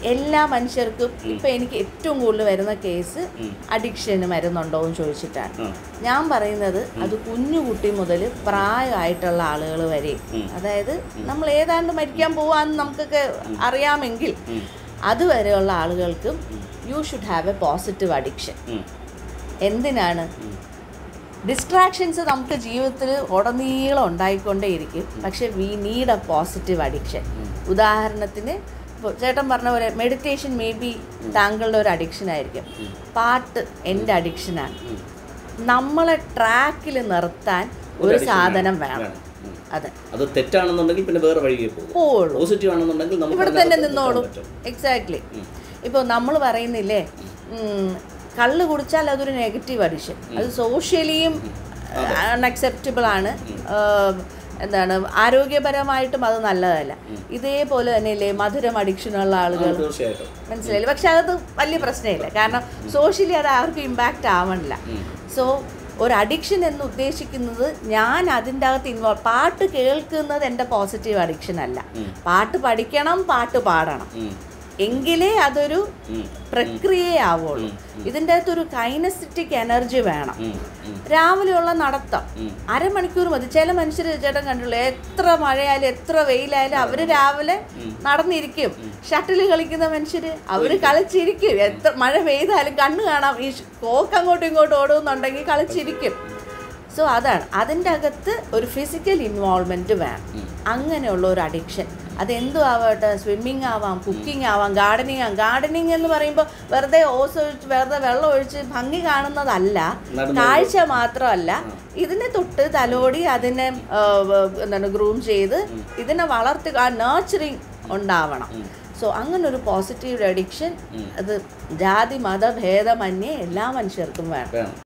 എല്ലാ മനുഷ്യർക്കും ഇപ്പം എനിക്ക് ഏറ്റവും കൂടുതൽ വരുന്ന കേസ് അഡിക്ഷന് മരുന്നുണ്ടോ എന്ന് ചോദിച്ചിട്ടാണ് ആ. ഞാൻ പറയുന്നത് അത് കുഞ്ഞു കുട്ടി മുതൽ പ്രായമായിട്ടുള്ള ആളുകൾ വരെ അതായത് നമ്മൾ ഏതാണ്ട് മരിക്കാൻ പോവാന്ന് നമുക്കൊക്കെ അറിയാമെങ്കിൽ അതുവരെയുള്ള ആളുകൾക്കും you should have a positive addiction ഉം. എന്തിനാണ് ഡിസ്ട്രാക്ഷൻസ് നമുക്ക് ജീവിതത്തിൽ ഉടനീളം ഉണ്ടായിക്കൊണ്ടേയിരിക്കും പക്ഷെ we need a positive addiction ഉദാഹരണത്തിന് ഇപ്പോൾ ചേട്ടൻ പറഞ്ഞ പോലെ മെഡിറ്റേഷൻ മേ ബി താങ്കളുടെ ഒരു അഡിക്ഷൻ ആയിരിക്കും പാട്ട് എൻ്റെ അഡിക്ഷനാണ് നമ്മളെ ട്രാക്കിൽ നിർത്താൻ ഒരു addiction സാധനം വേണം. വേണം ഉം. അതെ അത് തെറ്റാണെന്നുണ്ടെങ്കിൽ പിന്നെ വേറെ വഴിയെ പോകും പോവുള്ളൂ പോസിറ്റീവ് ആണെന്നുണ്ടെങ്കിൽ നമുക്ക് ഇവിടെ തന്നെ അതിനകത്ത് നിന്നോളൂ നിൽക്കാൻ പറ്റും. എക്സാക്ട്ലി ഇപ്പോൾ നമ്മൾ പറയുന്നില്ലേ ഉം, കള്ള് കുടിച്ചാൽ അതൊരു നെഗറ്റീവ് അഡിഷൻ അത് സോഷ്യലിയും അൺഅക്സെപ്റ്റബിൾ ആണ് ഏഹ്, എന്താണ് ആരോഗ്യപരമായിട്ടും അത് നല്ലതല്ല ഇതേപോലെ തന്നെയല്ലേ മധുരം അഡിക്ഷനുള്ള ആ, ആളുകൾ തീർച്ചയായിട്ടും മനസ്സിലായില്ല പക്ഷെ അത് വലിയ പ്രശ്നമില്ല കാരണം സോഷ്യലി അത് ആർക്കും ഇമ്പാക്റ്റ് ആവണില്ല സോ ഒരു അഡിക്ഷൻ എന്ന് ഉദ്ദേശിക്കുന്നത് ഞാൻ അതിൻ്റെ അകത്ത് ഇൻവോൾവ് പാട്ട് കേൾക്കുന്നത് എൻ്റെ പോസിറ്റീവ് അഡിക്ഷൻ അല്ല പാട്ട് പഠിക്കണം പാട്ട് പാടണം ഉം. എങ്കിലേ അതൊരു ഉം. പ്രക്രിയയാവുള്ളൂ ഇതിൻ്റെ അകത്തൊരു കൈനസ്റ്റിക് എനർജി വേണം ഉം. ഉം. രാവിലെയുള്ള നടത്തം അരമണിക്കൂർ മതി ചില മനുഷ്യർ ചേട്ടൻ കണ്ടുള്ളൂ എത്ര മഴയായാലും എത്ര വെയിലായാലും അവർ രാവിലെ നടന്നിരിക്കും ഷട്ടിൽ കളിക്കുന്ന മനുഷ്യർ അവർ കളിച്ചിരിക്കും എത്ര മഴ പെയ്താലും കണ്ണ് കാണാം ഈ ഷ് കോക്ക് അങ്ങോട്ടും ഇങ്ങോട്ടും ഓടുന്നുണ്ടെങ്കിൽ കളിച്ചിരിക്കും സോ അതാണ് അതിൻ്റെ അകത്ത് ഒരു ഫിസിക്കൽ ഇൻവോൾവ്മെൻറ്റ് വേണം അങ്ങനെയുള്ള ഒരു അഡിക്ഷൻ അതെന്തും ആവട്ടെ സ്വിമ്മിങ് ആവാം കുക്കിംഗ് ആവാം ഗാർഡനിങ് ആവാം ഗാർഡനിങ് എന്ന് പറയുമ്പോൾ വെറുതെ ഓസ് ഒഴിച്ച് വെറുതെ വെള്ളം ഒഴിച്ച് ഭംഗി കാണുന്നതല്ല നടന്നു കാഴ്ച മാത്രമല്ല ഇതിനെ തൊട്ട് തലോടി അതിനെ ആ, വ- എന്താണ് ഗ്രൂം ചെയ്ത് ഇതിനെ വളർത്തുക ആ നേർച്ചറിങ് ഉണ്ടാവണം സോ അങ്ങനെ ഒരു പോസിറ്റീവ് അഡിക്ഷൻ അത് ജാതി മത ഭേദമന്യേ എല്ലാ മനുഷ്യർക്കും വേണം വേണം